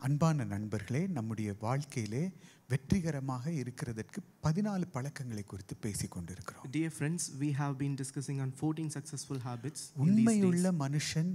அன்பான நண்பர்களே நம்முடைய வாழ்க்கையிலே வெற்றிகரமாக இருக்கிறதற்கு பதினாலு பழக்கங்களை குறித்து பேசிக் கொண்டிருக்கிறோம் Dear friends, we have been discussing on 14 successful habits in these உண்மையுள்ள days. மனுஷன்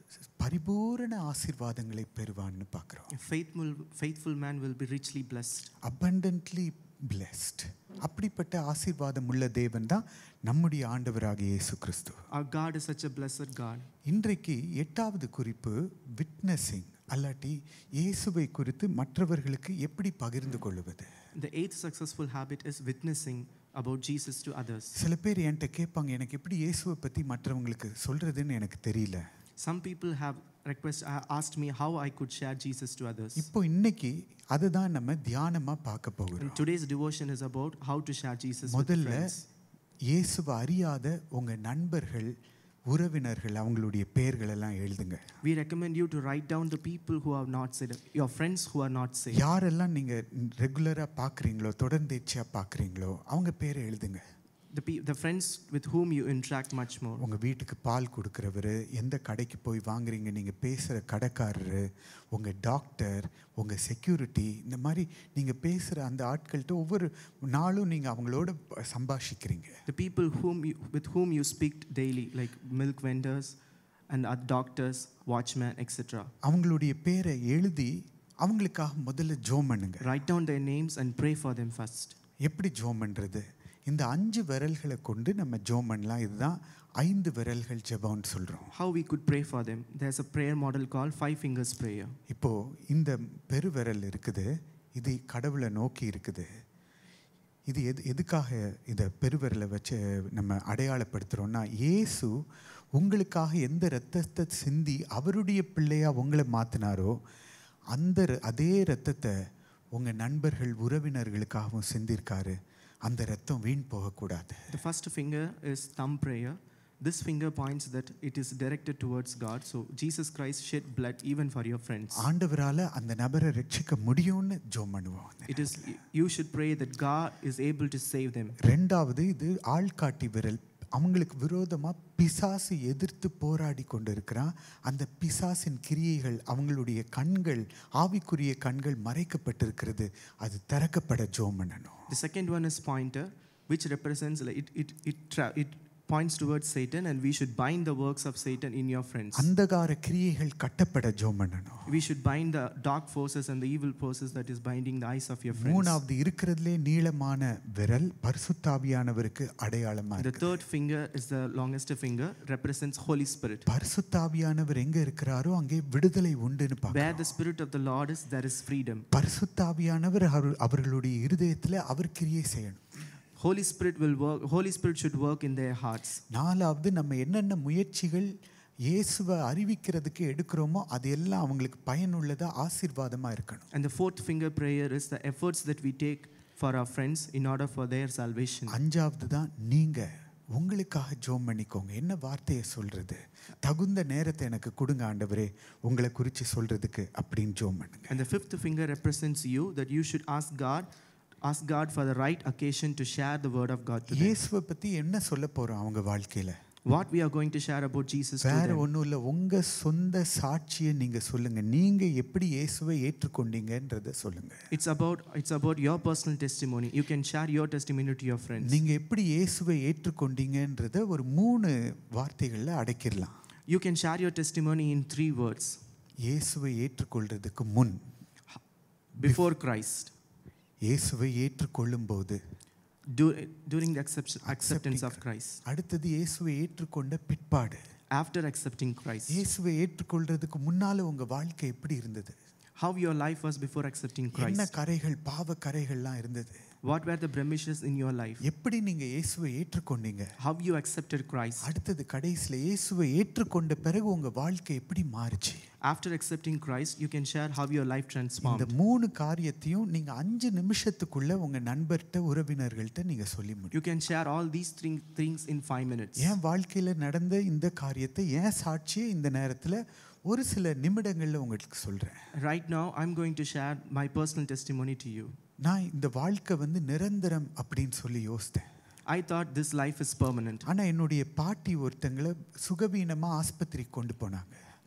பரிபூரண ஆசீர்வாதங்களை பெறுவான்னு பார்க்குறோம் A faithful, faithful man will be richly blessed. abundantly blessed அப்படிப்பட்ட ஆசீர்வாதம் உள்ள தேவன் தான் நம்முடைய ஆண்டவராகிய இயேசு கிறிஸ்து Our God is such a blessed God. இன்றைக்கு எட்டாவது குறிப்பு விட்னஸிங் அல்லாட்டி இயேசுவை குறித்து மற்றவர்களுக்கு எப்படி பகிர்ந்து கொள்வது The eighth successful habit is witnessing about Jesus to others. சில பேர் என்கிட்ட கேட்பாங்க எனக்கு எப்படி இயேசுவை பற்றி மற்றவங்களுக்கு சொல்றதுன்னு எனக்கு தெரியல Some people have request, uh, asked me how I could share Jesus to others. இப்போ இன்னைக்கு அதை தான் நம்ம தியானமா பார்க்க போகிறோம் And today's devotion is about how to share Jesus with முதல்ல friends. இயேசுவை அறியாத உங்க நண்பர்கள் உறவினர்கள் அவங்களுடைய பெயர்கள் எல்லாம் எழுதுங்க We recommend you to write down the people who have not saved, your friends who are not saved. யாரெல்லாம் நீங்க ரெகுலரா பார்க்குறீங்களோ தொடர்ந்தேச்சியா பார்க்குறீங்களோ அவங்க பேரை எழுதுங்க The, pe- the friends with whom you interact much more. உங்க வீட்டுக்கு பால் கொடுக்குறவர் எந்த கடைக்கு போய் வாங்குறீங்க நீங்க பேசுற கடைக்காரரு உங்க டாக்டர் உங்க செக்யூரிட்டி இந்த மாதிரி நீங்க பேசுற அந்த ஆட்கள்கிட்ட ஒவ்வொரு நாளும் நீங்க அவங்களோட ப- சம்பாஷிக்கிறீங்க The people whom you, with whom you speak daily, like milk vendors and other doctors, watchmen, etc. அவங்களுடைய பேரை எழுதி அவங்களுக்காக முதல்ல ஜோம் பண்ணுங்க Write down their names and pray for them first. எப்படி ஜோம் பண்ணுறது இந்த அஞ்சு விரல்களை கொண்டு நம்ம ஜோம் பண்ணலாம் இதுதான் ஐந்து விரல்கள் ஜெபம்னு சொல்கிறோம் How we could pray for them? There's a prayer model called Five Fingers Prayer. இப்போது இந்த பெருவிரல் இருக்குது இது கடவுளை நோக்கி இருக்குது இது எது எதுக்காக இதை பெருவிரலை வச்சு நம்ம அடையாளப்படுத்துகிறோம்னா இயேசு உங்களுக்காக எந்த இரத்தத்தை சிந்தி அவருடைய பிள்ளையா உங்களை மாற்றினாரோ அந்த ர- அதே இரத்தத்தை உங்கள் நண்பர்கள் உறவினர்களுக்காகவும் சிந்திருக்காரு அந்த ரத்தம் வீண் போகக்கூடாது The first finger is thumb prayer. This finger points that it is directed towards God. So Jesus Christ shed blood even for your friends. ஆண்டவரால் அந்த நபரை ரட்சிக்க முடியும்னு ஜோம் பண்ணுவோம் It is you should pray that God is able to save them. ரெண்டாவது இது ஆள்காட்டி விரல் அவங்களுக்கு விரோதமாக பிசாசு எதிர்த்து போராடி கொண்டிருக்கிறான் அந்த பிசாசின் கிரியைகள் அவங்களுடைய கண்கள் ஆவிக்குரிய கண்கள் மறைக்கப்பட்டிருக்கிறது அது திறக்கப்பட ஜோம் பண்ணணும் The second one is pointer, which represents like it it it, tra- it points towards Satan, and we should bind the works of Satan in your friends. அந்தகார கிரியைகள் கட்டப்பட ஜோம் பண்ணணும் We should bind the dark forces and the evil forces that is binding the eyes of your friends. மூணாவது இருக்கிறதுலே நீளமான விரல் பரிசுத்தாவியானவருக்கு அடையாளமா The இருக்கு third finger is the longest finger, represents Holy Spirit. பரிசுத்தாவியானவர் எங்க இருக்கிறாரோ அங்கே விடுதலை உண்டுன்னு Where பார்க்கிறோம் the Spirit of the Lord is, there is freedom. பரிசுத்தாவியானவர் அவர்- அவர்களுடைய இருதயத்துல அவர் கிரியை செய்யணும் Holy Spirit will work. Holy Spirit should work in their hearts. நாலாவது நம்ம என்னென்ன முயற்சிகள் இயேசுவை அறிவிக்கிறதுக்கு எடுக்கிறோமோ அது எல்லாம் அவங்களுக்கு பயனுள்ளதா ஆசீர்வாதமா இருக்கணும் And the fourth finger prayer is the efforts that we take for our friends in order for their salvation. அஞ்சாவது தான் நீங்க உங்களுக்காக ஜோம் பண்ணிக்கோங்க என்ன வார்த்தையை சொல்றது தகுந்த நேரத்தை எனக்கு கொடுங்க ஆண்டவரே உங்களை குறித்து சொல்றதுக்கு அப்படின்னு ஜோம் பண்ணுங்க And the fifth finger represents you that you should ask God, ask God for the right occasion to share the word of God to them. இயேசுவை பத்தி என்ன சொல்ல போறோம் அவங்க வாழ்க்கையில What we are going to share about Jesus to வேற them. ஒன்றும் இல்லை உங்க சொந்த சாட்சியை நீங்க சொல்லுங்க நீங்க எப்படி இயேசுவை ஏற்றுக்கொண்டீங்கன்றத சொல்லுங்க It's about it's about your personal testimony. You can share your testimony to your friends. நீங்க எப்படி இயேசுவை ஏற்றுக்கொண்டீங்கன்றத ஒரு மூணு வார்த்தைகள்ல அடைக்கிடலாம் You can share your testimony in three words. இயேசுவை ஏற்றுக்கொள்றதுக்கு முன் Before Christ, இயேசுவை ஏற்றுக்கொள்ளும் போது du- during the accept- acceptance of Christ, அடுத்தது இயேசுவை ஏற்றுக்கொண்ட பிற்பாடு after accepting Christ, இயேசுவை ஏற்றுக்கொள்றதுக்கு முன்னால உங்க வாழ்க்கை எப்படி இருந்தது how your life was before accepting என்ன Christ. கரைகள் பாவ கரைகள்லாம் இருந்தது What were the blemishes in your life? எப்படி நீங்க இயேசுவை ஏற்றுக்கொண்டீங்க How you accepted Christ. அடுத்தது கடைசியில இயேசுவை ஏற்றுக்கொண்ட பிறகு உங்க வாழ்க்கை எப்படி மாறுச்சு After accepting Christ, you can share how your life இந்த transformed. மூணு காரியத்தையும் நீங்க அஞ்சு நிமிஷத்துக்குள்ள உங்க நண்பர்கிட்ட உறவினர்கள்ட்ட நீங்க சொல்லி முடியும் You can share all these three things in five minutes. என் வாழ்க்கையில நடந்த இந்த காரியத்தை என் சாட்சியை இந்த நேரத்துல ஒரு சில நிமிடங்கள்ல உங்களுக்கு சொல்றேன் Right now, I'm going to share my personal testimony to you. நான் இந்த வாழ்க்கை வந்து நிரந்தரம் அப்படின்னு சொல்லி யோசித்தேன் I thought this life is permanent. ஆனா என்னுடைய பாட்டி ஒருத்தங்களை சுகவீனமா ஆஸ்பத்திரிக்கு கொண்டு போனாங்க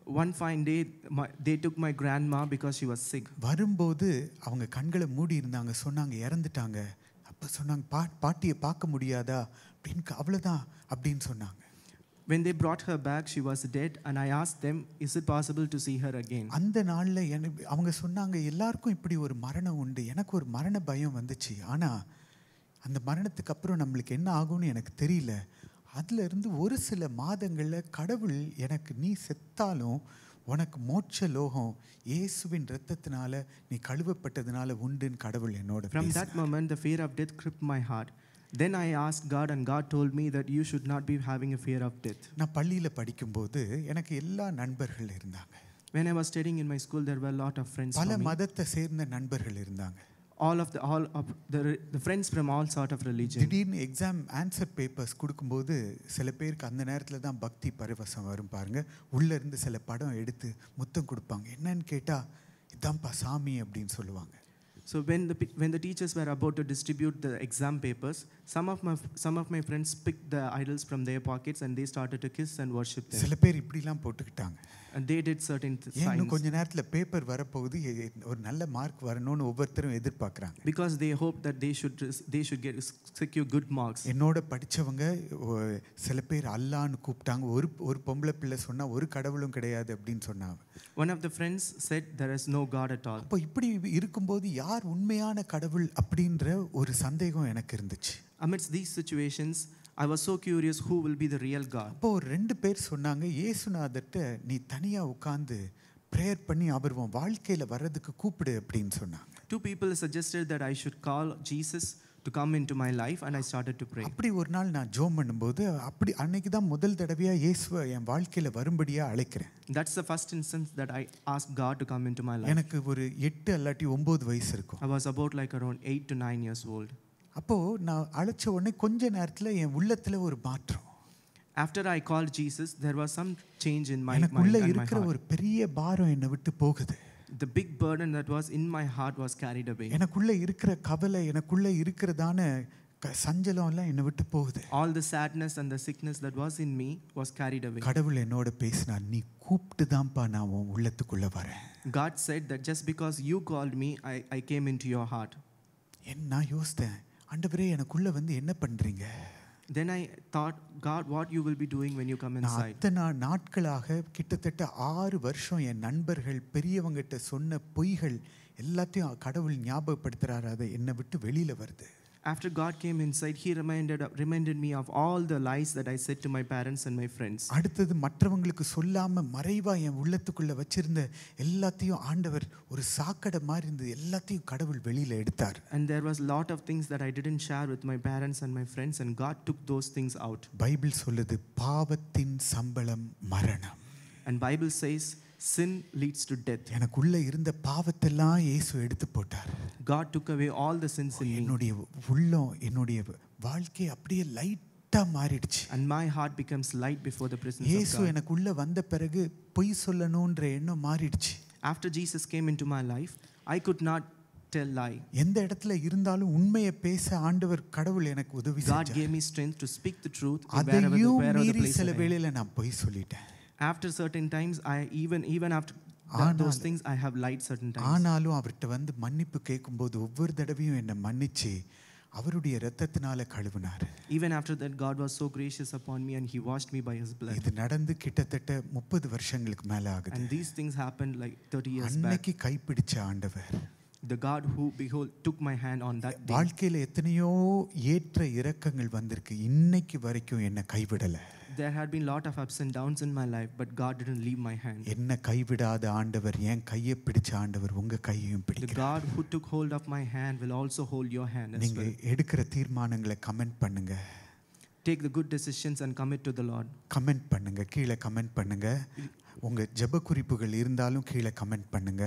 One fine day, my, they took my grandma because she was sick. வரும்போது அவங்க கண்களை மூடி இருந்தாங்க சொன்னாங்க இறந்துட்டாங்க அப்போ சொன்னாங்க பா பாட்டியை பார்க்க முடியாதா அப்படின்னு அவ்வளோதான் அப்படின்னு சொன்னாங்க When they brought her back, she was dead, and I asked them, Is it possible to see her again? அந்த நாளில் எனக்கு அவங்க சொன்னாங்க எல்லாருக்கும் இப்படி ஒரு மரணம் உண்டு எனக்கு ஒரு மரண பயம் வந்துச்சு ஆனால் அந்த மரணத்துக்கு அப்புறம் நம்மளுக்கு என்ன ஆகும்னு எனக்கு தெரியல அதுல இருந்து ஒரு சில மாதங்களில் கடவுள் எனக்கு நீ செத்தாலும் உனக்கு மோட்ச லோகம் இயேசுவின் இரத்தத்தினால நீ கழுவப்பட்டதுனால உண்டுன்னு கடவுள் என்னோட From பேசினார். that moment, the fear of death gripped my heart. Then I asked God, and God told me that you should not be having a fear of death. நான் பள்ளியில் படிக்கும்போது எனக்கு எல்லா நண்பர்கள் இருந்தாங்க When I was studying in my school, there were a lot of friends. பல for me. மதத்தை சேர்ந்த நண்பர்கள் இருந்தாங்க All of the all of the, the friends from all sort of religion. திடீர்னு எக்ஸாம் ஆன்சர் பேப்பர்ஸ் கொடுக்கும்போது சில பேருக்கு அந்த நேரத்தில் தான் பக்தி பரவசம் வரும் பாருங்க உள்ள இருந்து சில படம் எடுத்து முத்தம் கொடுப்பாங்க என்னன்னு கேட்டால் இதான்ப்பா சாமி அப்படின்னு சொல்லுவாங்க So when the pe- when the teachers were about to distribute the exam papers, some of my some of my friends picked the idols from their pockets and they started to kiss and worship them. சில பேர் இப்படிலாம் போட்டுக்கிட்டாங்க And they did certain th- ஏன் இன்னும் signs கொஞ்ச நேரத்தில் paper வரப்போகுது எ- ஒரு நல்ல மார்க் வரணும்னு ஒவ்வொருத்தரும் எதிர்பார்க்குறாங்க because they hoped that they should res- they should get secure good marks. என்னோட படிச்சவங்க ஒ- சில பேர் அல்லான்னு கூப்பிட்டாங்க ஒரு ஒரு பொம்பளை பிள்ளை சொன்னா ஒரு கடவுளும் கிடையாது அப்படின்னு சொன்னாங்க One of the friends said there is no God at all. அப்போ இப்படி இருக்கும்போது யார் உண்மையான கடவுள் அப்படின்ற ஒரு சந்தேகம் எனக்கு இருந்துச்சு Amidst these situations, I was so curious who will be the real God. அப்போ ஒரு ரெண்டு பேர் சொன்னாங்க இயேசுநாதர்கிட்ட நீ தனியா உட்கார்ந்து ப்ரேயர் பண்ணி அவர் உன் வாழ்க்கையில வர்றதுக்கு கூப்பிடு அப்படின்னு சொன்னாங்க Two people suggested that I should call Jesus to come into my life, and I started to pray. அப்படி ஒரு நாள் நான் ஜோம் பண்ணும்போது அப்படி அன்னைக்கு தான் முதல் தடவையா இயேசுவை என் வாழ்க்கையில வரும்படியா அழைக்கிறேன் That's the first instance that I asked God to come into my life. எனக்கு ஒரு எட்டு அல்லாட்டி ஒன்பது வயசு இருக்கும் I was about like around eight to nine years old. அப்போ நான் அழைச்ச உடனே கொஞ்ச நேரத்துல என் உள்ளத்துல ஒரு மாற்றம் After I called Jesus, there was some change in my mind எனக்குள்ள and my இருக்கிற heart. ஒரு பெரிய பாரம் என்னை விட்டு போகுது The big burden that was in my heart was carried away. எனக்குள்ள இருக்கிற கவலை எனக்குள்ள இருக்கிறதான க- சஞ்சலம் எல்லாம் என்னை விட்டு போகுது All the sadness and the sickness that was in me was carried away. கடவுள் என்னோட பேசினார் நீ கூப்பிட்டு தான்ப்பா நான் உன் உள்ளத்துக்குள்ள வரேன் God said that just because you called me, I, I came into your heart. என் நான் யோசித்தேன் ஆண்டவரே எனக்குள்ள வந்து என்ன பண்றீங்க Then I thought, God, what you will be doing when you come நான் inside? அத்தனை நாட்களாக கிட்டத்தட்ட ஆறு வருஷம் என் நண்பர்கள் பெரியவங்கிட்ட சொன்ன பொய்கள் எல்லாத்தையும் கடவுள் ஞாபகப்படுத்துறாரு அதை என்னை விட்டு வெளியில வருது After God came inside, He reminded, reminded me of all the lies that I said to my parents and my friends. அடுத்தது மற்றவங்களுக்கு சொல்லாம மறைவா என் உள்ளத்துக்குள்ள வச்சிருந்த எல்லாத்தையும் ஆண்டவர் ஒரு சாக்கடை மாதிரி இருந்தது எல்லாத்தையும் கடவுள் வெளியில எடுத்தார் And there was a lot of things that I didn't share with my parents and my friends, and God took those things out. Bible சொல்லுது பாவத்தின் சம்பளம் மரணம் And Bible says sin leads to death. எனக்குள்ள இருந்த பாவத்தெல்லாம் இயேசு எடுத்து போட்டார் God took away all the sins in me, என்னுடைய உள்ளம் என்னுடைய வாழ்க்கை அப்படியே லைட்டா மாறிடுச்சு and my heart becomes light before the presence of இயேசு God. எனக்குள்ள வந்த பிறகு பொய் சொல்லணுன்ற எண்ணம் மாறிடுச்சு After Jesus came into my life, I could not tell lie. எந்த இடத்துல இருந்தாலும் உண்மையை பேச ஆண்டவர் கடவுள் எனக்கு உதவி God செஞ்சார் gave me strength to speak the truth in wherever the, அதையும் wherever the மீறி place சில I am. வேளையில நான் பொய் சொல்லிட்டேன் After certain times, I even even after that, those ஆனால்- things, I have lied certain times. ஆனாலும் அவர்கிட்ட வந்து மன்னிப்பு கேட்கும்போது ஒவ்வொரு தடவையும் என்னை மன்னிச்சு அவருடைய இரத்தத்தினால கழுவினார் Even after that, God was so gracious upon me, and He washed me by His blood. இது நடந்து கிட்டத்தட்ட முப்பது வருஷங்களுக்கு மேல ஆகுது And these things happened like 30 years back. அன்னைக்கு கைப்பிடிச்ச ஆண்டவர் The God who behold took my hand on that day. வாழ்க்கையில எத்தனையோ ஏற்ற இறக்கங்கள் வந்திருக்கு இன்னைக்கு வரைக்கும் என்னை கைவிடல There had been lot of ups and downs in my life, but God didn't leave my hand. என்ன கைவிடாத ஆண்டவர் என் கையை பிடிச்ச ஆண்டவர் உங்க கையையும் The பிடிக்கிறார் God who took hold of my hand will also hold your hand as நீங்க well. எடுக்கிற தீர்மானங்களை கமெண்ட் பண்ணுங்க Take the good decisions and commit to the Lord. Comment பண்ணுங்க கீழே கமெண்ட் பண்ணுங்க உங்க ஜெப குறிப்புகள் இருந்தாலும் கீழே கமெண்ட் பண்ணுங்க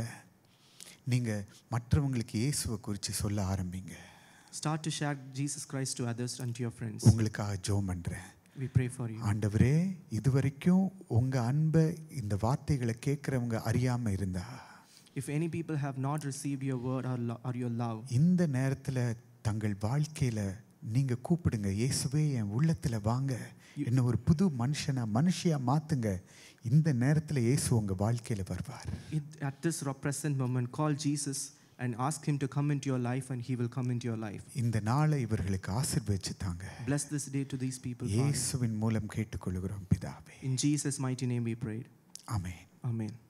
நீங்க மற்றவங்களுக்கு இயேசுவை குறித்து சொல்ல ஆரம்பிங்க Start to share Jesus Christ to others and to your friends. உங்களுக்காக ஜோம் பண்றேன் We pray for you. ஆண்டவரே இதுவரைக்கும் உங்க அன்பை இந்த வார்த்தைகளை கேட்குறவங்க அறியாம இருந்தா If any people have not received your word or, lo- or your love, இந்த நேரத்துல தங்கள் வாழ்க்கையில நீங்க கூப்பிடுங்க இயேசுவே என் உள்ளத்துல வாங்க என்ன ஒரு புது மனுஷனா மனுஷியா மாத்துங்க இந்த நேரத்துல இயேசு உங்க வாழ்க்கையில வருவார் It, at this ro- present moment, call Jesus and ask Him to come into your life, and He will come into your life. இந்த நாளை இவர்களுக்கு ஆசீர்வதிச்சு தாங்க Bless this day to these people. Father. இயேசுவின் மூலம் கேட்டுக்கொள்கிறோம் பிதாவே In Jesus' mighty name we prayed. Amen Amen.